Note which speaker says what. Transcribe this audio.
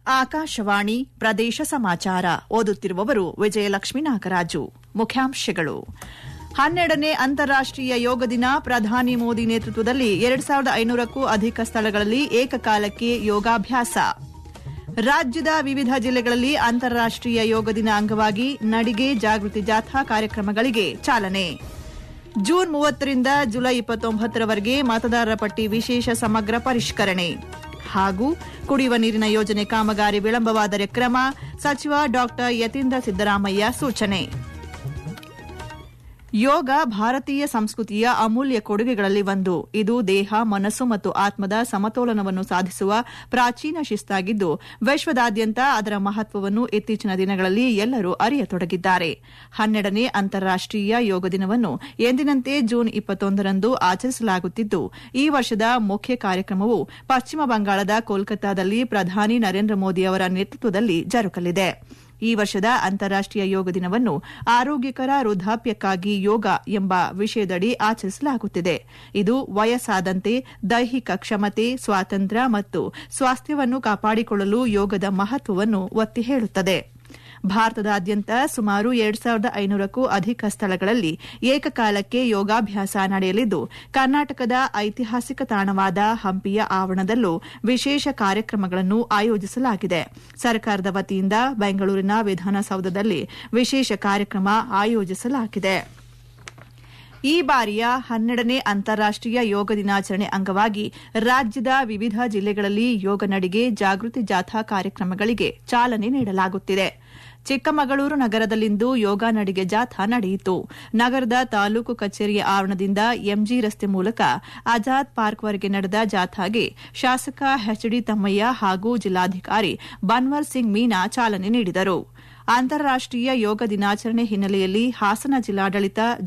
Speaker 1: ಆಕಾಶವಾಣಿ ಪ್ರದೇಶ ಸಮಾಚಾರ ಓದುತ್ತಿರುವವರು ವಿಜಯಲಕ್ಷ್ಮೀ ನಾಗರಾಜು ಮುಖ್ಯಾಂಶಗಳು ಹನ್ನೆರಡನೇ ಅಂತಾರಾಷ್ಟೀಯ ಯೋಗ ದಿನ ಪ್ರಧಾನಿ ಮೋದಿ ನೇತೃತ್ವದಲ್ಲಿ ಎರಡು ಸಾವಿರದ ಐನೂರಕ್ಕೂ ಅಧಿಕ ಸ್ಥಳಗಳಲ್ಲಿ ಏಕಕಾಲಕ್ಕೆ ಯೋಗಾಭ್ಯಾಸ ರಾಜ್ಯದ ವಿವಿಧ ಜಿಲ್ಲೆಗಳಲ್ಲಿ ಅಂತಾರಾಷ್ಟೀಯ ಯೋಗ ದಿನ ಅಂಗವಾಗಿ ನಡಿಗೆ ಜಾಗೃತಿ ಜಾಥಾ ಕಾರ್ಯಕ್ರಮಗಳಿಗೆ ಚಾಲನೆ ಜೂನ್ ಮೂವತ್ತರಿಂದ ಜುಲೈ ಇಪ್ಪತ್ತೊಂಬತ್ತರವರೆಗೆ ಮತದಾರರ ಪಟ್ಟಿ ವಿಶೇಷ ಸಮಗ್ರ ಪರಿಷ್ಕರಣೆ ಹಾಗೂ ಕುಡಿಯುವ ನೀರಿನ ಯೋಜನೆ ಕಾಮಗಾರಿ ವಿಳಂಬವಾದರೆ ಕ್ರಮ ಸಚಿವ ಡಾ ಯತೀಂದ್ರ ಸಿದ್ದರಾಮಯ್ಯ ಸೂಚನೆ ಯೋಗ ಭಾರತೀಯ ಸಂಸ್ಕೃತಿಯ ಅಮೂಲ್ಯ ಕೊಡುಗೆಗಳಲ್ಲಿ ಒಂದು ಇದು ದೇಹ ಮನಸ್ಸು ಮತ್ತು ಆತ್ಮದ ಸಮತೋಲನವನ್ನು ಸಾಧಿಸುವ ಪ್ರಾಚೀನ ಶಿಸ್ತಾಗಿದ್ದು ವಿಶ್ವದಾದ್ಯಂತ ಅದರ ಮಹತ್ವವನ್ನು ಇತ್ತೀಚಿನ ದಿನಗಳಲ್ಲಿ ಎಲ್ಲರೂ ಅರಿಯತೊಡಗಿದ್ದಾರೆ ಹನ್ನೆರಡನೇ ಅಂತಾರಾಷ್ಟೀಯ ಯೋಗ ದಿನವನ್ನು ಎಂದಿನಂತೆ ಜೂನ್ ಇಪ್ಪತ್ತೊಂದರಂದು ಆಚರಿಸಲಾಗುತ್ತಿದ್ದು ಈ ವರ್ಷದ ಮುಖ್ಯ ಕಾರ್ಯಕ್ರಮವು ಪಶ್ಚಿಮ ಬಂಗಾಳದ ಕೋಲ್ಕತ್ತಾದಲ್ಲಿ ಪ್ರಧಾನಿ ನರೇಂದ್ರ ಮೋದಿ ಅವರ ನೇತೃತ್ವದಲ್ಲಿ ಜರುಗಲಿದೆ ಈ ವರ್ಷದ ಅಂತಾರಾಷ್ಟೀಯ ಯೋಗ ದಿನವನ್ನು ಆರೋಗ್ಯಕರ ವೃದ್ಧಾಪ್ಯಕ್ಕಾಗಿ ಯೋಗ ಎಂಬ ವಿಷಯದಡಿ ಆಚರಿಸಲಾಗುತ್ತಿದೆ ಇದು ವಯಸ್ಸಾದಂತೆ ದೈಹಿಕ ಕ್ಷಮತೆ ಸ್ವಾತಂತ್ರ್ಯ ಮತ್ತು ಸ್ವಾಸ್ಥ್ಯವನ್ನು ಕಾಪಾಡಿಕೊಳ್ಳಲು ಯೋಗದ ಮಹತ್ವವನ್ನು ಒತ್ತಿ ಹೇಳುತ್ತದೆ ಭಾರತದಾದ್ಯಂತ ಸುಮಾರು ಎರಡು ಸಾವಿರದ ಐನೂರಕ್ಕೂ ಅಧಿಕ ಸ್ಥಳಗಳಲ್ಲಿ ಏಕಕಾಲಕ್ಕೆ ಯೋಗಾಭ್ಯಾಸ ನಡೆಯಲಿದ್ದು ಕರ್ನಾಟಕದ ಐತಿಹಾಸಿಕ ತಾಣವಾದ ಹಂಪಿಯ ಆವರಣದಲ್ಲೂ ವಿಶೇಷ ಕಾರ್ಯಕ್ರಮಗಳನ್ನು ಆಯೋಜಿಸಲಾಗಿದೆ ಸರ್ಕಾರದ ವತಿಯಿಂದ ಬೆಂಗಳೂರಿನ ವಿಧಾನಸೌಧದಲ್ಲಿ ವಿಶೇಷ ಕಾರ್ಯಕ್ರಮ ಆಯೋಜಿಸಲಾಗಿದೆ ಈ ಬಾರಿಯ ಹನ್ನೆರಡನೇ ಅಂತಾರಾಷ್ಟೀಯ ಯೋಗ ದಿನಾಚರಣೆ ಅಂಗವಾಗಿ ರಾಜ್ಯದ ವಿವಿಧ ಜಿಲ್ಲೆಗಳಲ್ಲಿ ಯೋಗ ನಡಿಗೆ ಜಾಗೃತಿ ಜಾಥಾ ಕಾರ್ಯಕ್ರಮಗಳಿಗೆ ಚಾಲನೆ ನೀಡಲಾಗುತ್ತಿದೆ ಚಿಕ್ಕಮಗಳೂರು ನಗರದಲ್ಲಿಂದು ಯೋಗ ನಡಿಗೆ ಜಾಥಾ ನಡೆಯಿತು ನಗರದ ತಾಲೂಕು ಕಚೇರಿಯ ಆವರಣದಿಂದ ಎಂಜಿ ರಸ್ತೆ ಮೂಲಕ ಆಜಾದ್ ಪಾರ್ಕ್ವರೆಗೆ ನಡೆದ ಜಾಥಾಗೆ ಶಾಸಕ ಎಚ್ಡಿ ತಮ್ಮಯ್ಯ ಹಾಗೂ ಜಿಲ್ಲಾಧಿಕಾರಿ ಬನ್ವರ್ ಸಿಂಗ್ ಮೀನಾ ಚಾಲನೆ ನೀಡಿದರು ಅಂತಾರಾಷ್ಟೀಯ ಯೋಗ ದಿನಾಚರಣೆ ಹಿನ್ನೆಲೆಯಲ್ಲಿ ಹಾಸನ ಜಿಲ್ಲಾಡಳಿತ